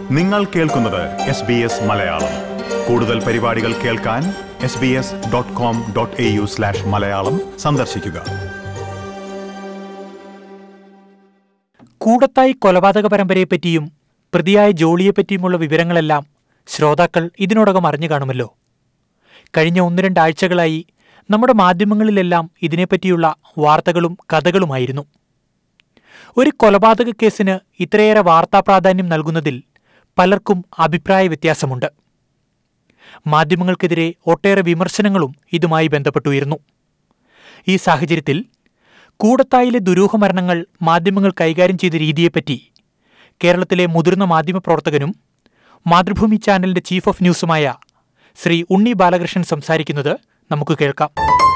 നിങ്ങൾ കേൾക്കുന്നത് S B S Malayalam കൂടുതൽ പരിപാടികൾ കേൾക്കാൻ S B S dot com dot A U slash Malayalam സന്ദർശിക്കുക കൂടത്തായി കൊലപാതക പരമ്പരയെപ്പറ്റിയും പ്രതിയായ ജോളിയെപ്പറ്റിയുമുള്ള വിവരങ്ങളെല്ലാം ശ്രോതാക്കൾ ഇതിനോടകം അറിഞ്ഞു കാണുമല്ലോ കഴിഞ്ഞ ഒന്ന് രണ്ടാഴ്ചകളായി നമ്മുടെ മാധ്യമങ്ങളിലെല്ലാം ഇതിനെപ്പറ്റിയുള്ള വാർത്തകളും കഥകളുമായിരുന്നു ഒരു കൊലപാതക കേസിന് ഇത്രയേറെ വാർത്താ പ്രാധാന്യം നൽകുന്നതിൽ പലർക്കും അഭിപ്രായ വ്യത്യാസമുണ്ട് മാധ്യമങ്ങൾക്കെതിരെ ഒട്ടേറെ വിമർശനങ്ങളും ഇതുമായി ബന്ധപ്പെട്ടുയർന്നു ഈ സാഹചര്യത്തിൽ കൂടത്തായിലെ ദുരൂഹ മരണങ്ങൾ മാധ്യമങ്ങൾ കൈകാര്യം ചെയ്ത രീതിയെപ്പറ്റി കേരളത്തിലെ മുതിർന്ന മാധ്യമപ്രവർത്തകനും മാതൃഭൂമി ചാനലിന്റെ ചീഫ് ഓഫ് ന്യൂസുമായ ശ്രീ ഉണ്ണി ബാലകൃഷ്ണൻ സംസാരിക്കുന്നത് നമുക്ക് കേൾക്കാം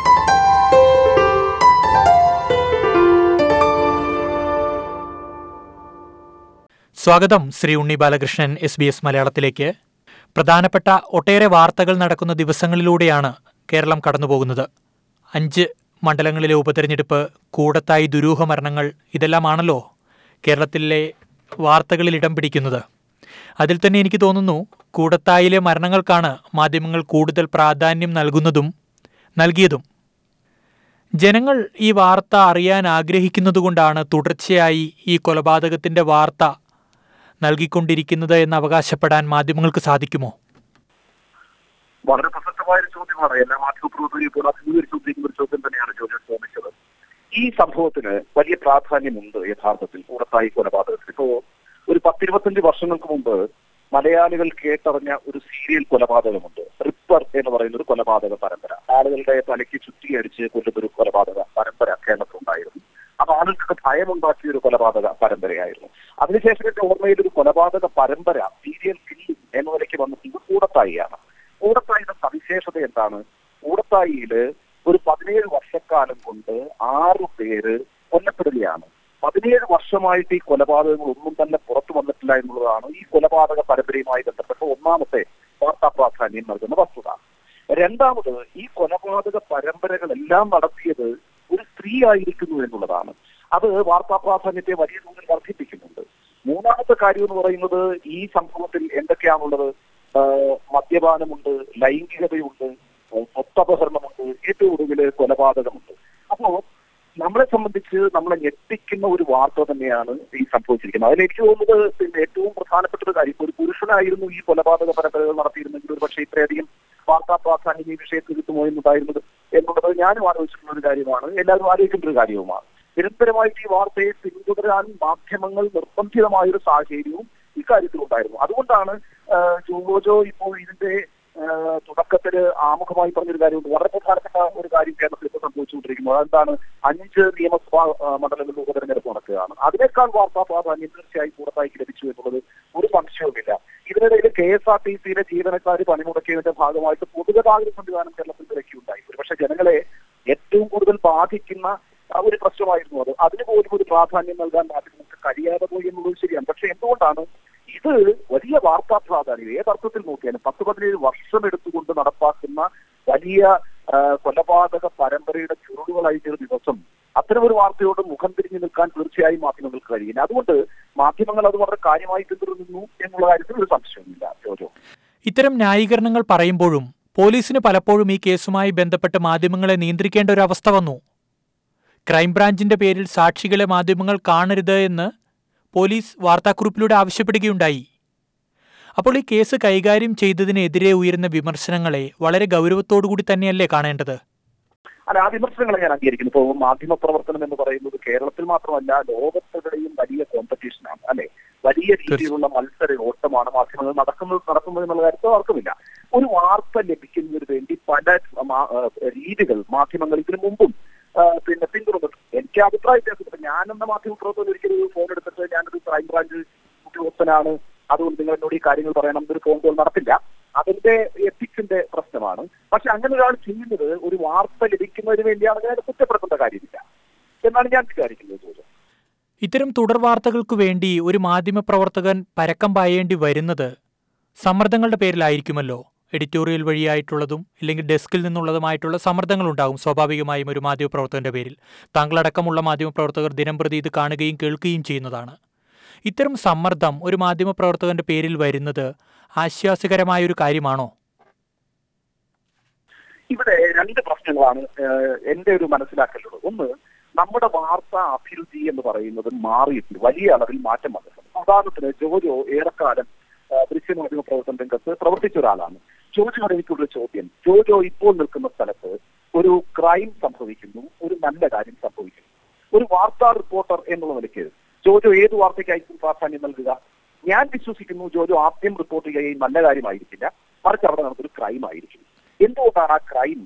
സ്വാഗതം Shri Unni Balakrishnan S B S മലയാളത്തിലേക്ക് പ്രധാനപ്പെട്ട ഒട്ടേറെ വാർത്തകൾ നടക്കുന്ന ദിവസങ്ങളിലൂടെയാണ് കേരളം കടന്നുപോകുന്നത് അഞ്ച് മണ്ഡലങ്ങളിലെ ഉപതെരഞ്ഞെടുപ്പ് കൂടത്തായി ദുരൂഹ മരണങ്ങൾ ഇതെല്ലാമാണല്ലോ കേരളത്തിലെ വാർത്തകളിൽ ഇടം പിടിക്കുന്നത് അതിൽ തന്നെ എനിക്ക് തോന്നുന്നു കൂടത്തായിലെ മരണങ്ങൾക്കാണ് മാധ്യമങ്ങൾ കൂടുതൽ പ്രാധാന്യം നൽകുന്നതും നൽകിയതും ജനങ്ങൾ ഈ വാർത്ത അറിയാൻ ആഗ്രഹിക്കുന്നതുകൊണ്ടാണ് തുടർച്ചയായി ഈ കൊലപാതകത്തിന്റെ വാർത്ത നൽകിക്കൊണ്ടിരിക്കുന്നത് എന്ന് അവകാശപ്പെടാൻ മാധ്യമങ്ങൾക്ക് സാധിക്കുമോ വളരെ പ്രസക്തമായ ഒരു ചോദ്യമാണ് എല്ലാ മാധ്യമപ്രവർത്തകരും ഇപ്പോൾ അഭിമുഖീകരിച്ചുകൊണ്ടിരിക്കുന്ന ഒരു ചോദ്യം തന്നെയാണ് ജോർജ് ചോദിച്ചത് ഈ സംഭവത്തിന് വലിയ പ്രാധാന്യമുണ്ട് യഥാർത്ഥത്തിൽ കൂടത്തായി കൊലപാതകത്തിൽ ഇപ്പോ ഒരു പത്തിരുപത്തഞ്ച് വർഷങ്ങൾക്ക് മുമ്പ് മലയാളികൾ കേട്ടറിഞ്ഞ ഒരു സീരിയൽ കൊലപാതകമുണ്ട് റിപ്പർ എന്ന് പറയുന്ന ഒരു കൊലപാതക പരമ്പര ആളുകളുടെ തലയ്ക്ക് ചുറ്റിയടിച്ച് കൊല്ലുന്ന ഒരു കൊലപാതക പരമ്പര കേരളത്തിലുണ്ടായിരുന്നു അപ്പൊ ആളുകൾക്ക് ഭയമുണ്ടാക്കിയ ഒരു കൊലപാതക പരമ്പരയായിരുന്നു അതിനുശേഷം എന്റെ ഓർമ്മയിൽ ഒരു കൊലപാതക പരമ്പര സീരിയൽ കില്ലിംഗ് എന്ന നിലയ്ക്ക് വന്നിട്ടുള്ളത് കൂടത്തായിയാണ് കൂടത്തായിയുടെ സവിശേഷത എന്താണ് കൂടത്തായിയില് ഒരു പതിനേഴ് വർഷക്കാലം കൊണ്ട് ആറു പേര് കൊല്ലപ്പെടുകയാണ് പതിനേഴ് വർഷമായിട്ട് ഈ കൊലപാതകങ്ങൾ ഒന്നും തന്നെ പുറത്തു വന്നിട്ടില്ല എന്നുള്ളതാണ് ഈ കൊലപാതക പരമ്പരയുമായി ബന്ധപ്പെട്ട ഒന്നാമത്തെ വാർത്താ പ്രാധാന്യം നൽകുന്ന വസ്തുത രണ്ടാമത് ഈ കൊലപാതക പരമ്പരകളെല്ലാം നടത്തിയത് ഒരു സ്ത്രീ ആയിരിക്കുന്നു എന്നുള്ളതാണ് അത് വാർത്താ പ്രാധാന്യത്തെ വലിയ തോതിൽ വർദ്ധിപ്പിക്കുന്നുണ്ട് മൂന്നാമത്തെ കാര്യം എന്ന് പറയുന്നത് ഈ സംഭവത്തിൽ എന്തൊക്കെയാണുള്ളത് ആഹ് മദ്യപാനമുണ്ട് ലൈംഗികതയുണ്ട് സ്വത്തപഹരണമുണ്ട് ഏറ്റവും ഒടുവില് കൊലപാതകമുണ്ട് അപ്പോ നമ്മളെ സംബന്ധിച്ച് നമ്മളെ ഞെട്ടിക്കുന്ന ഒരു വാർത്ത തന്നെയാണ് ഈ സംഭവിച്ചിരിക്കുന്നത് അതിൽ എനിക്ക് തോന്നുന്നത് പിന്നെ ഏറ്റവും പ്രധാനപ്പെട്ട ഒരു കാര്യം ഒരു പുരുഷനായിരുന്നു ഈ കൊലപാതക പരമ്പരകൾ നടത്തിയിരുന്നെങ്കിൽ ഒരു പക്ഷേ ഇത്രയധികം വാർത്താ പ്രാധാന്യം ഈ വിഷയത്തിൽ കിട്ടുമോ എന്നുണ്ടായിരുന്നത് എന്നുള്ളത് ഞാനും ആലോചിച്ചിട്ടുള്ള ഒരു കാര്യമാണ് എല്ലാവരും ആലോചിക്കേണ്ട ഒരു കാര്യവുമാണ് നിരന്തരമായിട്ട് ഈ വാർത്തയെ പിന്തുടരാൻ മാധ്യമങ്ങൾ നിർബന്ധിതമായ ഒരു സാഹചര്യവും ഇക്കാര്യത്തിലുണ്ടായിരുന്നു അതുകൊണ്ടാണ് ആഹ് ജോജോ ഇപ്പോൾ ഇതിന്റെ ആഹ് തുടക്കത്തില് ആമുഖമായി പറഞ്ഞൊരു കാര്യമുണ്ട് വളരെ പ്രധാനപ്പെട്ട ഒരു കാര്യം കേരളത്തിൽ ഇപ്പോൾ സംഭവിച്ചുകൊണ്ടിരിക്കുന്നത് അതെന്താണ് അഞ്ച് നിയമസഭാ ആഹ് മണ്ഡലങ്ങളിൽ ഉപതെരഞ്ഞെടുപ്പ് നടക്കുകയാണ് അതിനേക്കാൾ വാർത്താ പ്രാധാന്യം തീർച്ചയായും കൂടത്തായിക്ക് ലഭിച്ചു എന്നുള്ളത് ഒരു സംശയവുമില്ല ഇതിനിടയിൽ കെ എസ് ആർ ടി സിയിലെ ജീവനക്കാർ പണിമുടക്കിയതിന്റെ ഭാഗമായിട്ട് പൊതുഗതാഗത സംവിധാനം കേരളത്തിൽ വിലക്കിയുണ്ടായി പക്ഷെ ജനങ്ങളെ ഏറ്റവും കൂടുതൽ ബാധിക്കുന്ന ആ ഒരു പ്രശ്നമായിരുന്നു അത് അതിന് പോലും ഒരു പ്രാധാന്യം നൽകാൻ മാധ്യമങ്ങൾക്ക് കഴിയാതെ പോയി എന്നുള്ളത് ശരിയാണ് പക്ഷെ എന്തുകൊണ്ടാണ് ഇത് വലിയ വാർത്താ പ്രാധാന്യം ഏതർത്ഥത്തിൽ നോക്കിയാലും പത്ത് പതിനേഴ് വർഷം എടുത്തുകൊണ്ട് നടപ്പാക്കുന്ന വലിയ ആ, കൊലപാതക പരമ്പരയുടെ ചുരുളുകളായിട്ട് ഒരു ദിവസം അത്തരം ഒരു വാർത്തയോട് മുഖം തിരിഞ്ഞു നിൽക്കാൻ തീർച്ചയായും മാധ്യമങ്ങൾക്ക് കഴിയില്ല അതുകൊണ്ട് മാധ്യമങ്ങൾ അത് വളരെ കാര്യമായി പിന്തുടരുന്നു എന്നുള്ള കാര്യത്തിൽ ഒരു സംശയമില്ല ജോജോ ഇത്തരം ന്യായീകരണങ്ങൾ പറയുമ്പോഴും പോലീസിന് പലപ്പോഴും ഈ കേസുമായി ബന്ധപ്പെട്ട് മാധ്യമങ്ങളെ നിയന്ത്രിക്കേണ്ട ഒരു അവസ്ഥ വന്നു ക്രൈംബ്രാഞ്ചിന്റെ പേരിൽ സാക്ഷികളെ മാധ്യമങ്ങൾ കാണരുത് എന്ന് പോലീസ് വാർത്താക്കുറിപ്പിലൂടെ ആവശ്യപ്പെടുകയുണ്ടായി അപ്പോൾ ഈ കേസ് കൈകാര്യം ചെയ്തതിനെതിരെ ഉയരുന്ന വിമർശനങ്ങളെ വളരെ ഗൗരവത്തോടുകൂടി തന്നെയല്ലേ കാണേണ്ടത് അല്ല ആ വിമർശനങ്ങളെ ഞാൻ അംഗീകരിക്കുന്നു ഇപ്പോൾ മാധ്യമ പ്രവർത്തനം എന്ന് പറയുന്നത് കേരളത്തിൽ മാത്രമല്ല ലോകത്തെവിടെയും വലിയ കോമ്പറ്റീഷനാണ് അല്ലെ വലിയ രീതിയിലുള്ള മത്സര ഓട്ടമാണ് മാധ്യമങ്ങൾ നടക്കുന്നത് നടത്തുന്നത് എന്നുള്ള കാര്യത്തിൽ ആർക്കുമില്ല ഒരു വാർത്ത ലഭിക്കുന്നതിന് വേണ്ടി പല മാ- ആ, രീതികൾ മാധ്യമങ്ങൾ ഇതിനു മുമ്പും ആ, പിന്നെ പിന്തുടർന്നു എനിക്ക് അഭിപ്രായ വ്യത്യാസം ഞാനെന്ന മാധ്യമ പ്രവർത്തകൻ ഒരിക്കലും ഒരു ഫോൺ എടുത്തിട്ട് ഞാനൊരു ക്രൈംബ്രാഞ്ച് ഉദ്യോഗസ്ഥനാണ് അതുകൊണ്ട് നിങ്ങൾ എന്നോട് ഈ കാര്യങ്ങൾ പറയണം എന്നൊരു ഫോൺ കോൾ നടത്തില്ല അതിന്റെ എത്തിക്സിന്റെ പ്രശ്നമാണ് പക്ഷെ അങ്ങനെ ഒരാൾ ചെയ്യുന്നത് ഒരു വാർത്ത ലഭിക്കുന്നതിന് വേണ്ടിയാണ് ഞാൻ കുറ്റപ്പെടുത്തേണ്ട കാര്യമില്ല എന്നാണ് ഞാൻ വിചാരിക്കുന്നത് ജോജോ ഇത്തരം തുടർ വാർത്തകൾക്കു വേണ്ടി ഒരു മാധ്യമപ്രവർത്തകൻ പരക്കം പായേണ്ടി വരുന്നത് സമ്മർദ്ദങ്ങളുടെ പേരിലായിരിക്കുമല്ലോ എഡിറ്റോറിയൽ വഴിയായിട്ടുള്ളതും ഇല്ലെങ്കിൽ ഡെസ്കിൽ നിന്നുള്ളതുമായിട്ടുള്ള സമ്മർദ്ദങ്ങളുണ്ടാകും സ്വാഭാവികമായും ഒരു മാധ്യമപ്രവർത്തകന്റെ പേരിൽ താങ്കളടക്കമുള്ള മാധ്യമപ്രവർത്തകർ ദിനംപ്രതി ഇത് കാണുകയും കേൾക്കുകയും ചെയ്യുന്നതാണ് ഇത്തരം സമ്മർദ്ദം ഒരു മാധ്യമപ്രവർത്തകന്റെ പേരിൽ വരുന്നത് ആശ്വാസകരമായ ഒരു കാര്യമാണോ ഇവിടെ രണ്ട് പ്രശ്നങ്ങളാണ് ഏഹ്, എന്റെ ഒരു മനസ്സിലാക്കലുള്ളത് ഒന്ന് നമ്മുടെ വാർത്താ അഭിരുചി എന്ന് പറയുന്നത് മാറിയിട്ടുണ്ട് വലിയ അളവിൽ മാറ്റം വന്നിട്ടുണ്ട് ഉദാഹരണത്തിന് ജോജോ ഏറെക്കാലം ഏഹ്, ദൃശ്യമാധ്യമ പ്രവർത്തന രംഗത്ത് പ്രവർത്തിച്ച ഒരാളാണ് ജോജോയുടെ എനിക്കുള്ള ചോദ്യം ജോജോ ഇപ്പോൾ നിൽക്കുന്ന സ്ഥലത്ത് ഒരു ക്രൈം സംഭവിക്കുന്നു ഒരു നല്ല കാര്യം സംഭവിക്കുന്നു ഒരു വാർത്താ റിപ്പോർട്ടർ എന്നുള്ള നിലയ്ക്ക് ജോജോ ഏത് വാർത്തയ്ക്കായിരിക്കും പ്രാധാന്യം നൽകുക ഞാൻ വിശ്വസിക്കുന്നു ജോജോ ആദ്യം റിപ്പോർട്ട് ചെയ്യുകയും നല്ല കാര്യമായിരിക്കില്ല മറിച്ച് അവിടെ നമുക്കൊരു ക്രൈം ആയിരിക്കും എന്തുകൊണ്ടാണ് ആ ക്രൈം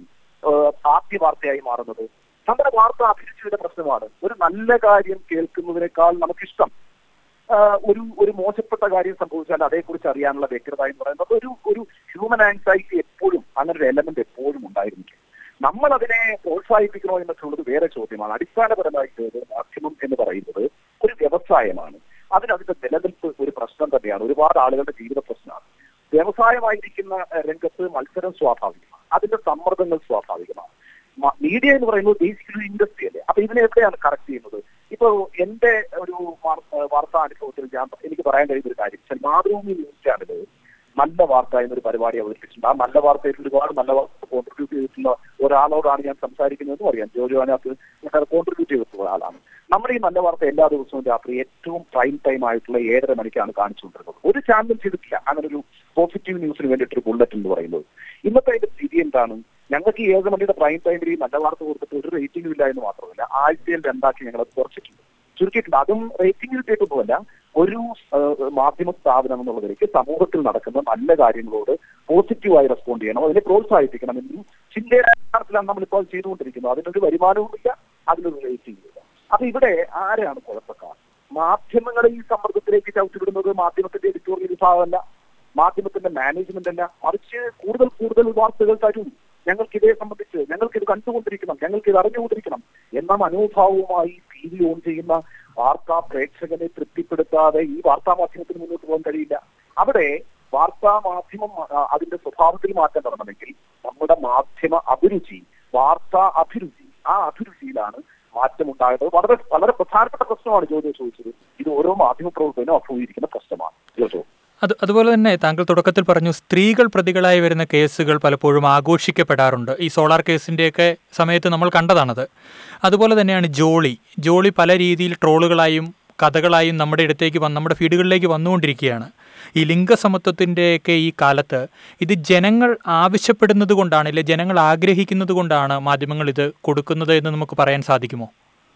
ആദ്യ വാർത്തയായി മാറുന്നത് നമ്മുടെ വാർത്ത അഭിരുചിയുടെ പ്രശ്നമാണ് ഒരു നല്ല കാര്യം കേൾക്കുന്നതിനേക്കാൾ നമുക്കിഷ്ടം ആ, ഒരു ഒരു മോശപ്പെട്ട കാര്യം സംഭവിച്ചാൽ അതേക്കുറിച്ച് അറിയാനുള്ള വ്യഗ്രത എന്ന് പറയുന്നത് ഒരു ഒരു ഹ്യൂമൻ ആൻസൈറ്റി എപ്പോഴും അങ്ങനെ ഒരു എലമെന്റ് എപ്പോഴും ഉണ്ടായിരുന്നില്ല നമ്മൾ അതിനെ പ്രോത്സാഹിപ്പിക്കണോ എന്നൊക്കെയുള്ളത് വേറെ ചോദ്യമാണ് അടിസ്ഥാനപരമായിട്ട് ഒരു മാധ്യമം എന്ന് പറയുന്നത് ഒരു വ്യവസായമാണ് അതിന് അതിന്റെ നിലനിൽപ്പ് ഒരു പ്രശ്നം തന്നെയാണ് ഒരുപാട് ആളുകളുടെ ജീവിത പ്രശ്നമാണ് വ്യവസായമായിരിക്കുന്ന ഏഹ്, രംഗത്ത് മത്സരം സ്വാഭാവികമാണ് അതിന്റെ സമ്മർദ്ദങ്ങൾ സ്വാഭാവികമാണ് മ- മീഡിയ എന്ന് പറയുന്നത് ബേസിക്കലി ഇൻഡസ്ട്രി അല്ലേ അപ്പൊ ഇതിനെ എവിടെയാണ് കറക്റ്റ് ചെയ്യുന്നത് ഇപ്പൊ എന്റെ ഒരു വാർ- ഏഹ് വാർത്താ അനുഭവത്തിൽ ഞാൻ എനിക്ക് പറയാൻ കഴിയുന്ന ഒരു കാര്യം വെച്ചാൽ മാതൃഭൂമി ന്യൂസ് ചാനല് നല്ല വാർത്ത എന്നൊരു പരിപാടി അവതരിപ്പിച്ചിട്ടുണ്ട് ആ നല്ല വാർത്തയിൽ ഒരുപാട് നല്ല വാർത്ത കോൺട്രിബ്യൂട്ട് ചെയ്തിട്ടുള്ള ഒരാളോടാണ് ഞാൻ സംസാരിക്കുന്നതെന്ന് അറിയാം ജോജോ അതിനകത്ത് കോൺട്രിബ്യൂട്ട് ചെയ്തിട്ടുള്ള ആളാണ് നമ്മുടെ ഈ നല്ല വാർത്ത എല്ലാ ദിവസവും രാത്രി ഏറ്റവും പ്രൈം ടൈം ആയിട്ടുള്ള ഏഴര മണിക്കാണ് കാണിച്ചുകൊണ്ടിരുന്നത് ഒരു ചാനലും ചെയ്തിട്ടില്ല അങ്ങനെ ഒരു പോസിറ്റീവ് ന്യൂസിന് വേണ്ടിയിട്ട് ഒരു ബുള്ളറ്റ് എന്ന് പറയുന്നത് ഇന്നത്തെ അതിന്റെ സ്ഥിതി എന്താണ് ഞങ്ങൾക്ക് ഈ ഏഴര മണിയുടെ പ്രൈം ടൈമിൽ ഈ നല്ല വാർത്ത കൊടുത്തിട്ട് ഒരു റേറ്റിംഗും ഇല്ല എന്ന് മാത്രമല്ല ആഴ്ചയിൽ രണ്ടാക്കി ഞങ്ങൾ അത് കുറച്ചിട്ടുണ്ട് ചുരുക്കിയിട്ടുണ്ട് അതും റേറ്റിംഗിൽ കിട്ടുന്നതല്ല ഒരു ഏഹ്, മാധ്യമ സ്ഥാപനം എന്നുള്ള നിലയ്ക്ക് സമൂഹത്തിൽ നടക്കുന്ന നല്ല കാര്യങ്ങളോട് പോസിറ്റീവായി റെസ്പോണ്ട് ചെയ്യണം അതിനെ പ്രോത്സാഹിപ്പിക്കണം എന്നും ചിന്തയുടെ അടിസ്ഥാനത്തിലാണ് നമ്മളിപ്പോൾ അത് ചെയ്തുകൊണ്ടിരിക്കുന്നത് അതിനൊരു വരുമാനവുമില്ല അതിനൊരു റേറ്റിംഗും ഇല്ല അപ്പൊ ഇവിടെ ആരാണ് കുഴപ്പക്കാർ മാധ്യമങ്ങളെ ഈ സമ്മർദ്ദത്തിലേക്ക് ചവിട്ടിവിടുന്നത് മാധ്യമത്തിന്റെ എഡിറ്റോറിയൽ വിഭാഗമല്ല മാധ്യമത്തിന്റെ മാനേജ്മെന്റ് അല്ല മറിച്ച് കൂടുതൽ കൂടുതൽ വാർത്തകൾ തരും ഞങ്ങൾക്ക് ഇതേ സംബന്ധിച്ച് ഞങ്ങൾക്ക് ഇത് കണ്ടുകൊണ്ടിരിക്കണം ഞങ്ങൾക്ക് ഇത് അറിഞ്ഞുകൊണ്ടിരിക്കണം എന്ന മനോഭാവവുമായി ടി വി ഓൺ ചെയ്യുന്ന വാർത്താ പ്രേക്ഷകനെ തൃപ്തിപ്പെടുത്താതെ ഈ വാർത്താ മാധ്യമത്തിന് മുന്നോട്ട് പോകാൻ കഴിയില്ല അവിടെ വാർത്താ മാധ്യമം ആ, അതിന്റെ സ്വഭാവത്തിൽ മാറ്റം വരണമെങ്കിൽ നമ്മുടെ മാധ്യമ അഭിരുചി വാർത്താ അഭിരുചി ആ അഭിരുചിയിലാണ് മാറ്റം ഉണ്ടായത് വളരെ വളരെ പ്രധാനപ്പെട്ട പ്രശ്നമാണ് ജോജോ ചോദിച്ചത് ഇത് ഓരോ മാധ്യമ പ്രവർത്തകനും അഭിമുഖീകരിക്കുന്ന പ്രശ്നമാണ് ജോജോ അത് അതുപോലെ തന്നെ താങ്കൾ തുടക്കത്തിൽ പറഞ്ഞു സ്ത്രീകൾ പ്രതികളായി വരുന്ന കേസുകൾ പലപ്പോഴും ആഘോഷിക്കപ്പെടാറുണ്ട് ഈ സോളാർ കേസിൻ്റെയൊക്കെ സമയത്ത് നമ്മൾ കണ്ടതാണത് അതുപോലെ തന്നെയാണ് ജോളി ജോളി പല രീതിയിൽ ട്രോളുകളായും കഥകളായും നമ്മുടെ അടുത്തേക്ക് വന്ന് നമ്മുടെ ഫീഡുകളിലേക്ക് വന്നുകൊണ്ടിരിക്കുകയാണ് ഈ ലിംഗസമത്വത്തിൻ്റെയൊക്കെ ഈ കാലത്ത് ഇത് ജനങ്ങൾ ആവശ്യപ്പെടുന്നത് കൊണ്ടാണ് അല്ലെ ജനങ്ങൾ ആഗ്രഹിക്കുന്നത് കൊണ്ടാണ് മാധ്യമങ്ങൾ ഇത് കൊടുക്കുന്നത് എന്ന് നമുക്ക് പറയാൻ സാധിക്കുമോ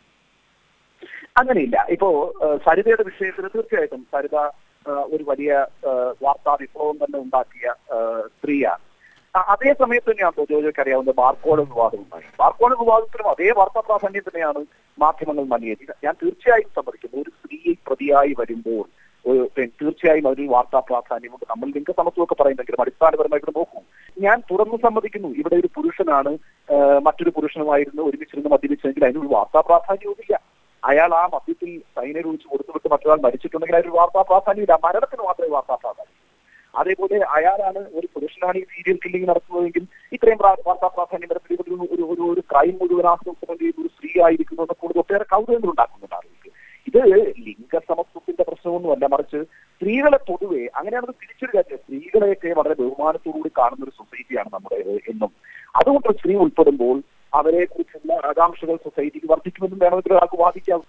അങ്ങനെയില്ല ഇപ്പോ ഏഹ്, സരിതയുടെ വിഷയത്തിൽ തീർച്ചയായിട്ടും സരിത ഏഹ്, ഒരു വലിയ ഏഹ്, വാർത്താ വിപ്ലവം തന്നെ ഉണ്ടാക്കിയ ഏഹ്, സ്ത്രീയാണ് അ- അതേ സമയത്ത് തന്നെയാണ് ജോജോയ്ക്ക് അറിയാവുന്ന ബാർക്കോഡ് വിവാദം ഉണ്ടായി ബാർക്കോഡ് വിവാദത്തിലും അതേ വാർത്താ പ്രാധാന്യം തന്നെയാണ് മാധ്യമങ്ങൾ നൽകിയത് ഞാൻ തീർച്ചയായും സമ്മതിക്കുന്നു ഒരു സ്ത്രീ പ്രതിയായി വരുമ്പോൾ ഒരു പിന്നെ തീർച്ചയായും അതിന് വാർത്താ പ്രാധാന്യമുണ്ട് നമ്മൾ ലിംഗസമത്വമൊക്കെ പറയുന്നെങ്കിലും അടിസ്ഥാനപരമായിട്ട് നോക്കൂ ഞാൻ തുറന്നു സമ്മതിക്കുന്നു ഇവിടെ ഒരു പുരുഷനാണ് ഏഹ്, മറ്റൊരു പുരുഷനുമായിരുന്നു ഒരുമിച്ചിരുന്ന് മദ്യപിച്ചെങ്കിൽ അതിനൊരു വാർത്താ പ്രാധാന്യവുമില്ല അയാൾ ആ മദ്യത്തിൽ സൈനൈഡ് ഒഴിച്ച് കൊടുത്തുവിട്ട് മറ്റൊരാൾ മരിച്ചിട്ടുണ്ടെങ്കിൽ അതിനൊരു വാർത്താ പ്രാധാന്യമില്ല മരണത്തിന് മാത്രമേ വാർത്താ പ്രാധാന്യം അതേപോലെ അയാളാണ് ഒരു പുരുഷനാണ് ഈ സീരിയൽ കില്ലിംഗ് നടത്തുന്നതെങ്കിൽ ഇത്രയും പ്രാ- വാർത്താ പ്രാധാന്യം വരത്തിൽ ഒരു ഒരു ഒരു ഒരു ക്രൈം മുഴുവൻ ആസൂത്രണം ചെയ്ത് ഒരു സ്ത്രീ ആയിരിക്കുന്നു എന്നൊക്കെ കൂടുതൽ ഒട്ടേറെ കൗതുകങ്ങൾ ഉണ്ടാക്കുന്നുണ്ട് ആളുകൾക്ക് ഇത് ലിംഗസമത്വത്തിന്റെ പ്രശ്നമൊന്നുമല്ല മറിച്ച് സ്ത്രീകളെ പൊതുവെ അങ്ങനെയാണത് തിരിച്ചൊരു കാര്യം സ്ത്രീകളെയൊക്കെ വളരെ ബഹുമാനത്തോടുകൂടി കാണുന്ന ഒരു സൊസൈറ്റിയാണ് നമ്മുടെ എന്നും അതുകൊണ്ട് സ്ത്രീ ഉൾപ്പെടുമ്പോൾ അവരെ കുറിച്ചുള്ള ആകാംക്ഷകൾ സൊസൈറ്റിക്ക് വർദ്ധിക്കുമെന്നും വേണമെങ്കിൽ ഒരാൾക്ക് വാദിക്കാം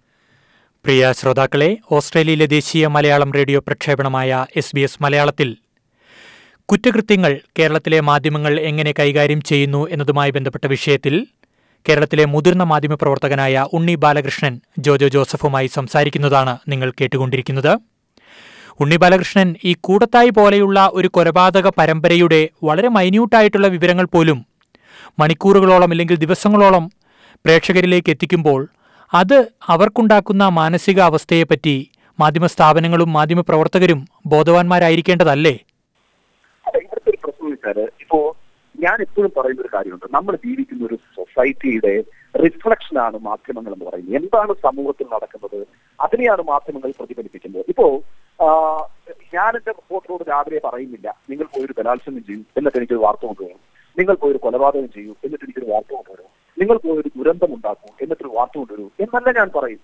പ്രിയ ശ്രോതാക്കളെ ഓസ്ട്രേലിയയിലെ ദേശീയ മലയാളം റേഡിയോ പ്രക്ഷേപണമായ എസ് ബി എസ് മലയാളത്തിൽ കുറ്റകൃത്യങ്ങൾ കേരളത്തിലെ മാധ്യമങ്ങൾ എങ്ങനെ കൈകാര്യം ചെയ്യുന്നു എന്നതുമായി ബന്ധപ്പെട്ട വിഷയത്തിൽ കേരളത്തിലെ മുതിർന്ന മാധ്യമപ്രവർത്തകനായ ഉണ്ണി ബാലകൃഷ്ണൻ ജോജോ ജോസഫുമായി സംസാരിക്കുന്നതാണ് നിങ്ങൾ കേട്ടുകൊണ്ടിരിക്കുന്നത് ഉണ്ണി ബാലകൃഷ്ണൻ ഈ കൂടത്തായി പോലെയുള്ള ഒരു കൊലപാതക പരമ്പരയുടെ വളരെ മൈന്യൂട്ടായിട്ടുള്ള വിവരങ്ങൾ പോലും മണിക്കൂറുകളോളം അല്ലെങ്കിൽ ദിവസങ്ങളോളം പ്രേക്ഷകരിലേക്ക് എത്തിക്കുമ്പോൾ അത് അവർക്കുണ്ടാക്കുന്ന മാനസിക അവസ്ഥയെപ്പറ്റി മാധ്യമ സ്ഥാപനങ്ങളും മാധ്യമപ്രവർത്തകരും ബോധവാന്മാരായിരിക്കേണ്ടതല്ലേ അതെ ഇവിടുത്തെ ഒരു പ്രശ്നം വെച്ചാല് ഇപ്പോ ഞാൻ എപ്പോഴും പറയുന്ന ഒരു കാര്യമുണ്ട് നമ്മൾ ജീവിക്കുന്ന ഒരു സൊസൈറ്റിയുടെ റിഫ്ലക്ഷൻ ആണ് മാധ്യമങ്ങൾ എന്ന് പറയുന്നത് എന്താണ് സമൂഹത്തിൽ നടക്കുന്നത് അതിനെയാണ് മാധ്യമങ്ങൾ പ്രതിഫലിപ്പിക്കുന്നത് ഇപ്പോ ആ, ഞാൻ എന്റെ റിപ്പോർട്ടറോട് രാവിലെ പറയുന്നില്ല നിങ്ങൾ പോയൊരു ബലാത്സംഗം ചെയ്യൂ എന്നിട്ട് എനിക്കൊരു വാർത്ത കൊണ്ടുവരും നിങ്ങൾ പോയൊരു കൊലപാതകം ചെയ്യൂ എന്നിട്ട് എനിക്കൊരു വാർത്ത കൊണ്ടുവരും നിങ്ങൾ പോയൊരു ദുരന്തം ഉണ്ടാക്കൂ എന്നിട്ടൊരു വാർത്ത കൊണ്ടുവരൂ എന്നല്ല ഞാൻ പറയുന്നത്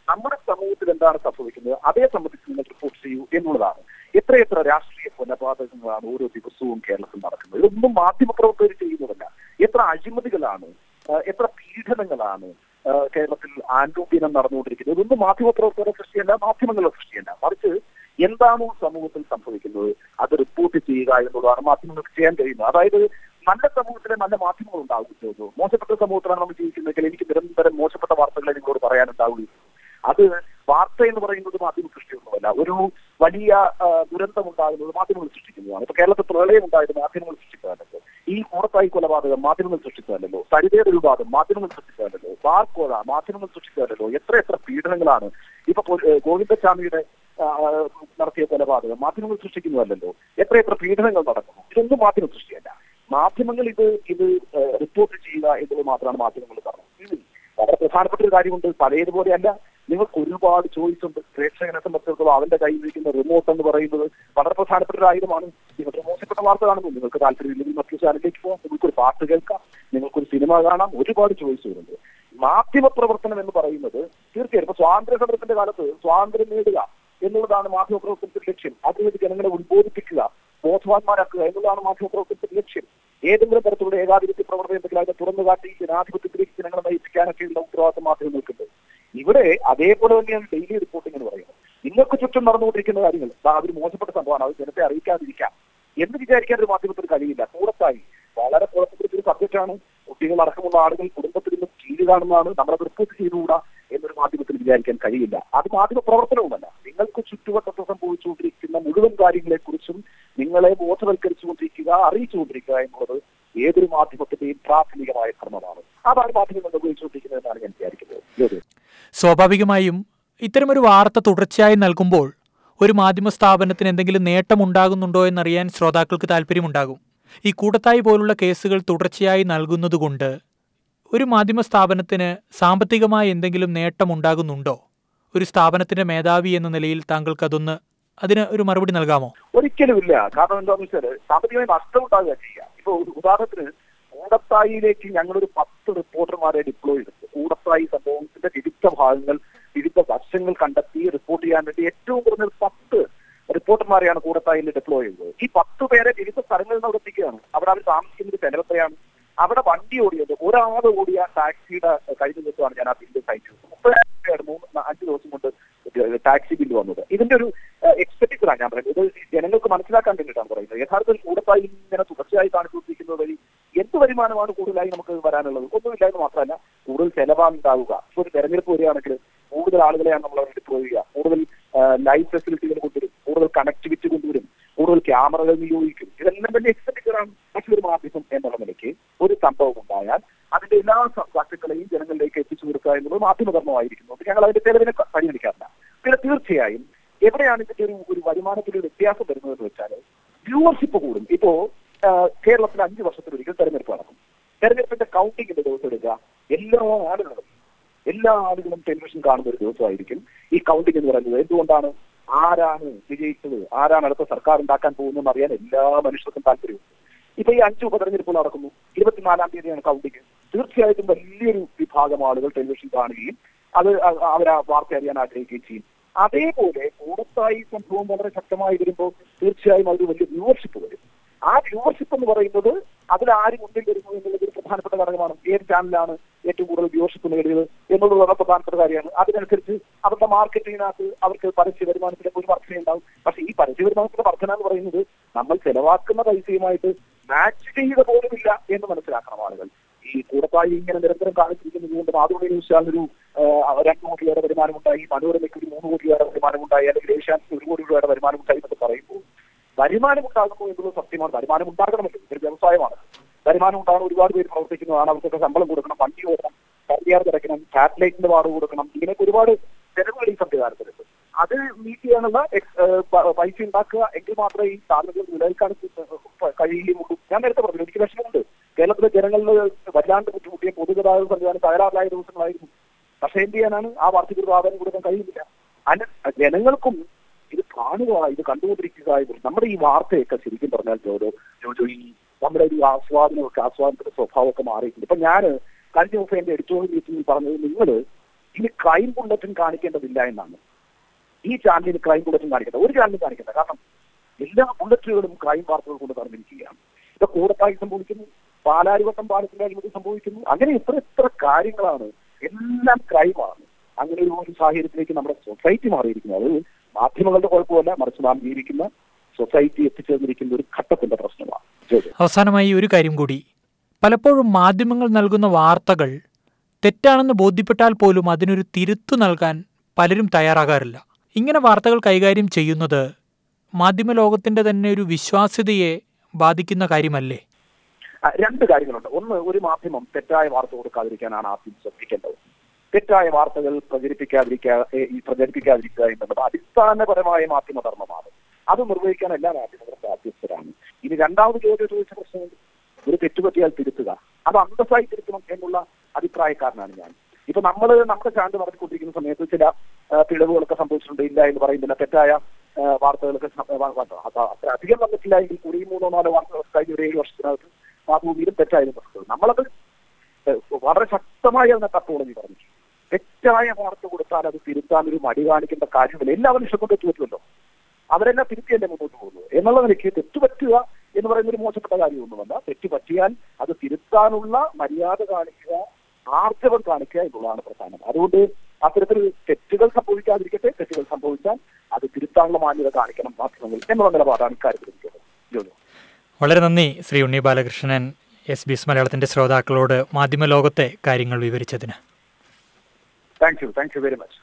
നമ്മുടെ സമൂഹത്തിൽ എന്താണ് സംഭവിക്കുന്നത് അതേ സംബന്ധിച്ച് നിങ്ങൾ റിപ്പോർട്ട് ചെയ്യൂ എന്നുള്ളതാണ് എത്രയെത്ര രാഷ്ട്രീയ കൊലപാതകങ്ങളാണ് ഓരോ ദിവസവും കേരളത്തിൽ നടക്കുന്നത് ഇതൊന്നും മാധ്യമപ്രവർത്തകർ ചെയ്യുന്നതല്ല എത്ര അഴിമതികളാണ് ആ, എത്ര പീഡനങ്ങളാണ് ആ, കേരളത്തിൽ ആൻഡോപീനം നടന്നുകൊണ്ടിരിക്കുന്നത് ഇതൊന്നും മാധ്യമപ്രവർത്തകരുടെ സൃഷ്ടിയല്ല മാധ്യമങ്ങളുടെ സൃഷ്ടിയല്ല മറിച്ച് എന്താണോ സമൂഹത്തിൽ സംഭവിക്കുന്നത് അത് റിപ്പോർട്ട് ചെയ്യുക എന്നുള്ളതാണ് മാധ്യമങ്ങൾക്ക് ചെയ്യാൻ കഴിയുന്നത് അതായത് നല്ല സമൂഹത്തിലെ നല്ല മാധ്യമങ്ങൾ ഉണ്ടാകുമല്ലോ മോശപ്പെട്ട സമൂഹത്തിലാണ് നമ്മൾ ജീവിക്കുന്നതെങ്കിൽ എനിക്ക് നിരന്തരം മോശപ്പെട്ട വാർത്തകളെ നിങ്ങളോട് പറയാനുണ്ടാവുകയുള്ളൂ അത് വാർത്ത എന്ന് പറയുന്നത് മാധ്യമ സൃഷ്ടിയൊന്നുമല്ല ഒരു വലിയ ആ, ദുരന്തം ഉണ്ടാകുന്നത് മാധ്യമങ്ങൾ സൃഷ്ടിക്കുന്നതാണ് ഇപ്പൊ കേരളത്തിൽ പ്രളയം ഉണ്ടായത് മാധ്യമങ്ങൾ സൃഷ്ടിച്ചതല്ലോ ഈ കൂടത്തായി കൊലപാതകം മാധ്യമങ്ങൾ സൃഷ്ടിച്ചതല്ലോ സരിതയുടെ വിവാദം മാധ്യമങ്ങൾ സൃഷ്ടിച്ചതല്ലോ ബാർക്കോഴ മാധ്യമങ്ങൾ സൃഷ്ടിച്ചതല്ലോ എത്ര എത്ര പീഡനങ്ങളാണ് ഇപ്പൊ ഗോ- ഏഹ് ഗോവിന്ദസ്വാമിയുടെ ആ, നടത്തിയ കൊലപാതകം മാധ്യമങ്ങൾ സൃഷ്ടിക്കുന്നതല്ലോ എത്ര എത്ര പീഡനങ്ങൾ നടക്കുന്നു ഇതൊന്നും മാധ്യമ സൃഷ്ടിയല്ല മാധ്യമങ്ങൾ ഇത് ഇത് ഏഹ് റിപ്പോർട്ട് ചെയ്യുക എന്നുള്ളത് മാത്രമാണ് മാധ്യമങ്ങൾ പറഞ്ഞത് ഇത് വളരെ പ്രധാനപ്പെട്ട ഒരു കാര്യമുണ്ട് പഴയതുപോലെയല്ല നിങ്ങൾക്ക് ഒരുപാട് ചോയ്സ് ഉണ്ട് പ്രേക്ഷകനെ സംബന്ധിച്ചിടത്തോളം അവന്റെ കയ്യിൽ ഇരിക്കുന്ന റിമോട്ട് എന്ന് പറയുന്നത് വളരെ പ്രധാനപ്പെട്ട ഒരു ആയുധമാണ് നിങ്ങൾക്ക് മോശപ്പെട്ട വാർത്ത കാണുന്നു നിങ്ങൾക്ക് താല്പര്യമില്ലെങ്കിൽ മറ്റൊരു ചാനലിലേക്ക് പോകാം നിങ്ങൾക്കൊരു പാട്ട് കേൾക്കാം നിങ്ങൾക്കൊരു സിനിമ കാണാം ഒരുപാട് ചോയ്സുകളുണ്ട് മാധ്യമ പ്രവർത്തനം എന്ന് പറയുന്നത് തീർച്ചയായും ഇപ്പൊ സ്വാതന്ത്ര്യ സമരത്തിന്റെ കാലത്ത് സ്വാതന്ത്ര്യം നേടുക എന്നുള്ളതാണ് മാധ്യമ പ്രവർത്തനത്തിന്റെ ലക്ഷ്യം അതിനുവേണ്ടി ജനങ്ങളെ ഉത്ബോധിപ്പിക്കുക ബോധവാന്മാരാക്കുക എന്നുള്ളതാണ് മാധ്യമ പ്രവർത്തനത്തിന്റെ ലക്ഷ്യം ഏതെങ്കിലും തരത്തിലുള്ള ഏകാധിപത്യ പ്രവർത്തനം എന്തെങ്കിലും അതിനെ തുറന്നു കാട്ടി ജനാധിപത്യത്തിലേക്ക് ജനങ്ങളെ നയിപ്പിക്കാനൊക്കെയുള്ള ഉത്തരവാദിത്തം മാധ്യമങ്ങൾക്കുണ്ട് ഇവിടെ അതേപോലെ തന്നെയാണ് ഡെയിലി റിപ്പോർട്ടിംഗ് എന്ന് പറയുന്നത് നിങ്ങൾക്ക് ചുറ്റും നടന്നുകൊണ്ടിരിക്കുന്ന കാര്യങ്ങൾ ദാ അതൊരു മോശപ്പെട്ട സംഭവമാണ് അത് ജനത്തെ അറിയിക്കാതിരിക്കാം എന്ന് വിചാരിക്കാൻ ഒരു മാധ്യമത്തിന് കഴിയില്ല കൂടത്തായി വളരെ കുഴപ്പത്തിലുള്ള ഒരു സബ്ജക്റ്റാണ് കുട്ടികൾ അടക്കമുള്ള ആളുകൾ കുടുംബത്തിൽ നിന്നും കീഴ് കാണുന്നതാണ് നമ്മളത് റിപ്പോർട്ട് ചെയ്തുകൂടാ എന്നൊരു മാധ്യമത്തിന് വിചാരിക്കാൻ കഴിയില്ല അത് മാധ്യമ പ്രവർത്തനവുമല്ല നിങ്ങൾക്ക് ചുറ്റുവട്ടത്ത് സംഭവിച്ചുകൊണ്ടിരിക്കുന്ന മുഴുവൻ കാര്യങ്ങളെക്കുറിച്ചും നിങ്ങളെ ബോധവൽക്കരിച്ചുകൊണ്ടിരിക്കുക അറിയിച്ചുകൊണ്ടിരിക്കുക എന്നുള്ളത് ഏതൊരു മാധ്യമത്തിന്റെയും പ്രാഥമികമായ ധർമ്മമാണ് അതാണ് മാധ്യമങ്ങൾ നിർവഹിച്ചുകൊണ്ടിരിക്കുന്നതെന്നാണ് ഞാൻ വിചാരിക്കുന്നത് ജോലി സ്വാഭാവികമായും ഇത്തരമൊരു വാർത്ത തുടർച്ചയായി നൽകുമ്പോൾ ഒരു മാധ്യമ സ്ഥാപനത്തിന് എന്തെങ്കിലും നേട്ടമുണ്ടാകുന്നുണ്ടോ എന്നറിയാൻ ശ്രോതാക്കൾക്ക് താല്പര്യമുണ്ടാകും ഈ കൂടത്തായി പോലുള്ള കേസുകൾ തുടർച്ചയായി നൽകുന്നതുകൊണ്ട് ഒരു മാധ്യമ സ്ഥാപനത്തിന് സാമ്പത്തികമായി എന്തെങ്കിലും നേട്ടമുണ്ടാകുന്നുണ്ടോ ഒരു സ്ഥാപനത്തിന്റെ മേധാവി എന്ന നിലയിൽ താങ്കൾക്ക് അതൊന്ന് അതിന് ഒരു മറുപടി നൽകാമോ ഒരിക്കലുമില്ല കാരണം എന്താണെന്ന് വെച്ചാല് സാമ്പത്തികമായി നഷ്ടം ഉണ്ടാകുക ചെയ്യുക ഇപ്പൊ ഒരു ഉദാഹരണത്തിന് കൂടത്തായിലേക്ക് ഞങ്ങളൊരു പത്ത് റിപ്പോർട്ടർമാരെ ഡിപ്ലോയ് ചെയ്തിട്ട് കൂടത്തായി സംഭവത്തിന്റെ വിവിധ ഭാഗങ്ങൾ വിവിധ വശങ്ങൾ കണ്ടെത്തി റിപ്പോർട്ട് ചെയ്യാൻ വേണ്ടി ഏറ്റവും കുറഞ്ഞത് പത്ത് റിപ്പോർട്ടർമാരെയാണ് കൂടത്തായിൽ ഡിപ്ലോയ് ചെയ്തത് ഈ പത്ത് പേരെ വിവിധ സ്ഥലങ്ങളിൽ നിന്ന് അവിടെ എത്തിക്കുകയാണ് അവിടെ അവർ താമസിക്കുന്നത് ചെലവത്രയാണ് അവിടെ വണ്ടി ഓടിയത് ഒരാൾ ഓടിയ ടാക്സിയുടെ കഴിഞ്ഞ ദിവസമാണ് ഞാൻ ആ ബില്ല് സൈറ്റ് മുപ്പതിനായിരം മൂന്ന് അഞ്ച് ദിവസം കൊണ്ട് ടാക്സി ബില്ല് വന്നത് ഇതിന്റെ ഒരു എക്സ്പെക്ടിക്കലാണ് ഞാൻ പറയുന്നത് ഇത് ജനങ്ങൾക്ക് മനസ്സിലാക്കാൻ വേണ്ടിയിട്ടാണ് പറയുന്നത് യഥാർത്ഥത്തിൽ കൂടത്തായി ഇങ്ങനെ തുടർച്ചയായി കാണിച്ചുകൊണ്ടിരിക്കുന്നത് വഴി എന്ത് വരുമാനമാണ് കൂടുതലായി നമുക്ക് വരാനുള്ളത് ഒന്നുമില്ല എന്ന് മാത്രമല്ല കൂടുതൽ ചെലവാണ് ഉണ്ടാവുക ഇപ്പൊ ഒരു തെരഞ്ഞെടുപ്പ് വരികയാണെങ്കിൽ കൂടുതൽ ആളുകളെയാണ് നമ്മൾ അവിടെ ഡിപ്ലോയ് ചെയ്യുക കൂടുതൽ ലൈവ് ഫെസിലിറ്റികൾ കൊണ്ടുവരും കൂടുതൽ കണക്ടിവിറ്റി കൊണ്ടുവരും കൂടുതൽ ക്യാമറകൾ നിയോഗിക്കും ഇതെല്ലാം വലിയ എക്സ്പെൻഡിച്ചറാണ് മറ്റൊരു മാധ്യമം എന്നുള്ള നിലയ്ക്ക് ഒരു സംഭവം ഉണ്ടായാൽ അതിന്റെ എല്ലാ സ- വസ്തുക്കളെയും ജനങ്ങളിലേക്ക് എത്തിച്ചു കൊടുക്കുക എന്നുള്ളത് മാധ്യമധർമ്മമായിരിക്കുന്നു അപ്പോൾ ഞങ്ങൾ അതിന്റെ ചെലവിനെ ക- പരിഗണിക്കാറില്ല പിന്നെ തീർച്ചയായും എവിടെയാണ് ഇതിന്റെ ഒരു ഒരു വരുമാനത്തിന്റെ ഒരു വ്യത്യാസം വരുന്നത് എന്ന് വെച്ചാൽ വ്യൂവർഷിപ്പ് കൂടും ഇപ്പോ ആ, കേരളത്തിൽ അഞ്ച് വർഷത്തിലൊരിക്കൽ തെരഞ്ഞെടുപ്പ് നടക്കും തെരഞ്ഞെടുപ്പിന്റെ കൗണ്ടിങ്ങിന്റെ ദിവസം എടുക്കുക എല്ലാ ആളുകളും എല്ലാ ആളുകളും ടെലിവിഷൻ കാണുന്ന ഒരു ദിവസമായിരിക്കും ഈ കൗണ്ടിംഗ് എന്ന് പറയുന്നത് എന്തുകൊണ്ടാണ് ആരാണ് വിജയിച്ചത് ആരാണ് അടുത്ത സർക്കാർ ഉണ്ടാക്കാൻ പോകുന്നതെന്ന് അറിയാൻ എല്ലാ മനുഷ്യർക്കും താല്പര്യമുണ്ട് ഇപ്പൊ ഈ അഞ്ച് ഉപതെരഞ്ഞെടുപ്പ് നടക്കുന്നു ഇരുപത്തിനാലാം തീയതിയാണ് കൗണ്ടിംഗ് തീർച്ചയായിട്ടും വലിയൊരു വിഭാഗം ആളുകൾ ടെലിവിഷൻ കാണുകയും അത് അ- അവർ ആ വാർത്ത അറിയാൻ ആഗ്രഹിക്കുകയും ചെയ്യും അതേപോലെ കൂടത്തായി സംഭവം വളരെ ശക്തമായി വരുമ്പോൾ തീർച്ചയായും അതൊരു വലിയ വ്യൂവർഷിപ്പ് വരും ആ വ്യൂവർഷിപ്പ് എന്ന് പറയുന്നത് അതിൽ ആര് മുന്നിൽ വരുന്നു എന്നുള്ളത് ഒരു പ്രധാനപ്പെട്ട ഘടകമാണ് ഏത് ചാനലാണ് ഏറ്റവും കൂടുതൽ വ്യൂവർഷിപ്പ് നേടിയത് എന്നുള്ളത് വളരെ പ്രധാനപ്പെട്ട കാര്യമാണ് അതിനനുസരിച്ച് അവരുടെ മാർക്കറ്റിങ്ങിനകത്ത് അവർക്ക് പരസ്യ വരുമാനത്തിലേക്ക് ഒരു വർധന ഉണ്ടാവും പക്ഷേ ഈ പരസ്യ വരുമാനത്തിന്റെ വർധന എന്ന് പറയുന്നത് നമ്മൾ ചെലവാക്കുന്ന പൈസയുമായിട്ട് മാച്ച് ചെയ്യുക പോലുമില്ല എന്ന് മനസ്സിലാക്കണം ആളുകൾ ഈ കൂടത്തായി ഇങ്ങനെ നിരന്തരം കാണിച്ചിരിക്കുന്നത് കൊണ്ട് മാതൃഭൂമി ന്യൂസ് ചാനൽ ഒരു രണ്ട് കോടി രൂപയുടെ വരുമാനമുണ്ടായി മനോരമയ്ക്ക് ഒരു മൂന്ന് കോടി രൂപയുടെ വരുമാനമുണ്ടായി അല്ലെങ്കിൽ ഏഷ്യാനെറ്റ് ഒരു കോടി രൂപയുടെ വരുമാനമുണ്ടായി എന്നൊക്കെ പറയുമ്പോൾ വരുമാനം ഉണ്ടാകുന്നു എന്നുള്ളത് സത്യമാണ് വരുമാനം ഉണ്ടാകണമല്ലോ ഒരു വ്യവസായമാണ് വരുമാനം ഉണ്ടാകുന്ന ഒരുപാട് പേര് പ്രവർത്തിക്കുന്നതാണ് അവർക്കൊക്കെ ശമ്പളം കൊടുക്കണം വണ്ടി ഓടണം കറിയാർ അടയ്ക്കണം സാറ്റലൈറ്റിന്റെ വാർഡ് കൊടുക്കണം ഇങ്ങനെയൊക്കെ ഒരുപാട് ചെലവുകൾ ഈ സംവിധാനത്തിലുണ്ട് അത് മീറ്റ് ചെയ്യാനുള്ള ex- ഏഹ് പ- പൈസ ഉണ്ടാക്കുക എങ്കിൽ മാത്രമേ ഈ സ്ഥാപനങ്ങൾ നിലനിൽക്കാൻ പ- കഴിയുകയുള്ളൂ ഞാൻ നേരത്തെ പറഞ്ഞു എനിക്ക് വിഷമമുണ്ട് കേരളത്തിലെ ജനങ്ങളിൽ വല്ലാണ്ട് ബുദ്ധിമുട്ടിയ പൊതുഗതാഗത സംവിധാനം തകരാറിലായ ദിവസങ്ങളായിരുന്നു പക്ഷേ എന്ത് ചെയ്യാനാണ് ആ വാർത്തയ്ക്ക് ഒരു പ്രാധാന്യം കൊടുക്കാൻ കഴിയുന്നില്ല അന ജനങ്ങൾക്കും ഇത് കാണുക ഇത് കണ്ടുകൊണ്ടിരിക്കുക ഇത് നമ്മുടെ ഈ വാർത്തയൊക്കെ ശരിക്കും പറഞ്ഞാൽ ജോജോ ജോജോ ഈ നമ്മുടെ ഒരു ആസ്വാദനമൊക്കെ ആസ്വാദനത്തിന്റെ സ്വഭാവമൊക്കെ മാറിയിട്ടുണ്ട് ഇപ്പൊ ഞാൻ കഴിഞ്ഞ ദിവസം എന്റെ എഡിറ്റോറിയൽ മീറ്റിംഗിൽ പറഞ്ഞത് നിങ്ങൾ ഇനി ക്രൈം ബുള്ളറ്റിൻ കാണിക്കേണ്ടതില്ല എന്നാണ് ഈ ചാനലിന് ക്രൈം ബുള്ളറ്റിൻ കാണിക്കേണ്ട ഒരു ചാനലും കാണിക്കേണ്ട കാരണം എല്ലാ ബുള്ളറ്റുകളും ക്രൈം വാർത്തകൾ കൊണ്ട് നടന്നിരിക്കുകയാണ് ഇത് കൂടത്തായി സംഭവിക്കുന്നു പാലാരിവട്ടം പാലത്തിന്റെ അഴിമതി സംഭവിക്കുന്നു അങ്ങനെ എത്ര എത്ര കാര്യങ്ങളാണ് എല്ലാം ക്രൈമാണ് അങ്ങനെ ഒരു ഒരു സാഹചര്യത്തിലേക്ക് നമ്മുടെ സൊസൈറ്റി മാറിയിരിക്കുന്നത് അത് മാധ്യമങ്ങളുടെ കുഴപ്പമല്ല മറിച്ച് നാം ജീവിക്കുന്ന സൊസൈറ്റി എത്തിച്ചേർന്നിരിക്കുന്ന ഒരു ഘട്ടത്തിന്റെ പ്രശ്നമാണ് ജോജോ അവസാനമായി ഒരു കാര്യം കൂടി പലപ്പോഴും മാധ്യമങ്ങൾ നൽകുന്ന വാർത്തകൾ തെറ്റാണെന്ന് ബോധ്യപ്പെട്ടാൽ പോലും അതിനൊരു തിരുത്തു നൽകാൻ പലരും തയ്യാറാകാറില്ല ഇങ്ങനെ വാർത്തകൾ കൈകാര്യം ചെയ്യുന്നത് മാധ്യമലോകത്തിന്റെ തന്നെ ഒരു വിശ്വാസ്യതയെ ബാധിക്കുന്ന കാര്യമല്ലേ ആ, രണ്ട് കാര്യങ്ങളുണ്ട് ഒന്ന് ഒരു മാധ്യമം തെറ്റായ വാർത്ത കൊടുക്കാതിരിക്കാനാണ് ആദ്യം ശ്രദ്ധിക്കേണ്ടത് തെറ്റായ വാർത്തകൾ പ്രചരിപ്പിക്കാതിരിക്കുക ഏ, ഈ പ്രചരിപ്പിക്കാതിരിക്കുക എന്നുള്ളത് അടിസ്ഥാനപരമായ മാധ്യമ ധർമ്മമാണ് അത് നിർവഹിക്കാൻ എല്ലാ മാധ്യമങ്ങളും ബാധ്യസ്ഥരാണ് ഇനി രണ്ടാമത് ചോദ്യം ചോദിച്ച പ്രശ്നം ഒരു തെറ്റുപറ്റിയാൽ തിരുത്തുക അത് അന്തസ്സായി തിരുത്തണം എന്നുള്ള അഭിപ്രായക്കാരനാണ് ഞാൻ ഇപ്പൊ നമ്മൾ നമ്മുടെ ചാനൽ നടത്തിക്കൊണ്ടിരിക്കുന്ന സമയത്ത് ചില ആ, പിഴവുകളൊക്കെ സംഭവിച്ചിട്ടുണ്ട് ഇല്ല എന്ന് പറയുന്നില്ല തെറ്റായ ആ, വാർത്തകളൊക്കെ സം- വ- വ- അപ്പൊ അത്ര അധികം വന്നിട്ടില്ല എങ്കിൽ കൂടി ഈ മൂന്നോ നാലോ വാർത്തകൾ കഴിഞ്ഞ ഒരു ഏഴ് വർഷത്തിനകത്ത് മാതൃഭൂമിയിലും തെറ്റായിരുന്നു പ്രശ്നം നമ്മളത് ഏഹ്, വളരെ ശക്തമായി അതിനെ തപ്പോളഞ്ഞി പറഞ്ഞു തെറ്റായ വാർത്ത കൊടുത്താൽ അത് തിരുത്താൻ ഒരു മടി കാണിക്കേണ്ട കാര്യമില്ല എല്ലാ മനുഷ്യർക്കും തെറ്റ് പറ്റുമല്ലോ അവരെല്ലാം തിരുത്തിയല്ലേ മുന്നോട്ട് പോകുന്നു എന്നുള്ള നിലയ്ക്ക് തെറ്റ് പറ്റുക എന്ന് പറയുന്ന ഒരു മോശപ്പെട്ട കാര്യമൊന്നുമല്ല തെറ്റ് പറ്റിയാൽ അത് തിരുത്താനുള്ള മര്യാദ കാണിക്കുക ആർജവം കാണിക്കുക എന്നുള്ളതാണ് പ്രധാനം അതുകൊണ്ട് അത്തരത്തിൽ തെറ്റുകൾ സംഭവിക്കാതിരിക്കട്ടെ തെറ്റുകൾ സംഭവിച്ചാൽ അത് തിരുത്താനുള്ള മാന്യത കാണിക്കണം മാധ്യമങ്ങൾ എന്നുള്ള നിലപാടാണ് ഇക്കാര്യത്തിൽ എനിക്കുള്ളത് ജോലി വളരെ നന്ദി Shri Unni Balakrishnan S B S മലയാളത്തിന്റെ ശ്രോതാക്കളോട് മാധ്യമലോകത്തെ കാര്യങ്ങൾ വിവരിച്ചതിന് thank you thank you very much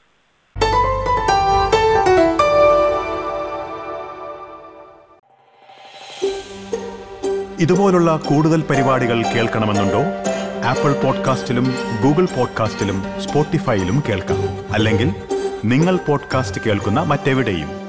ഇതുപോലുള്ള കൂടുതൽ പരിപാടികൾ കേൾക്കണമെന്നുണ്ടോ ആപ്പിൾ പോഡ്കാസ്റ്റിലും ഗൂഗിൾ പോഡ്കാസ്റ്റിലും സ്പോട്ടിഫൈയിലും കേൾക്കാം അല്ലെങ്കിൽ നിങ്ങൾ പോഡ്കാസ്റ്റ് കേൾക്കുന്ന മറ്റെവിടെയും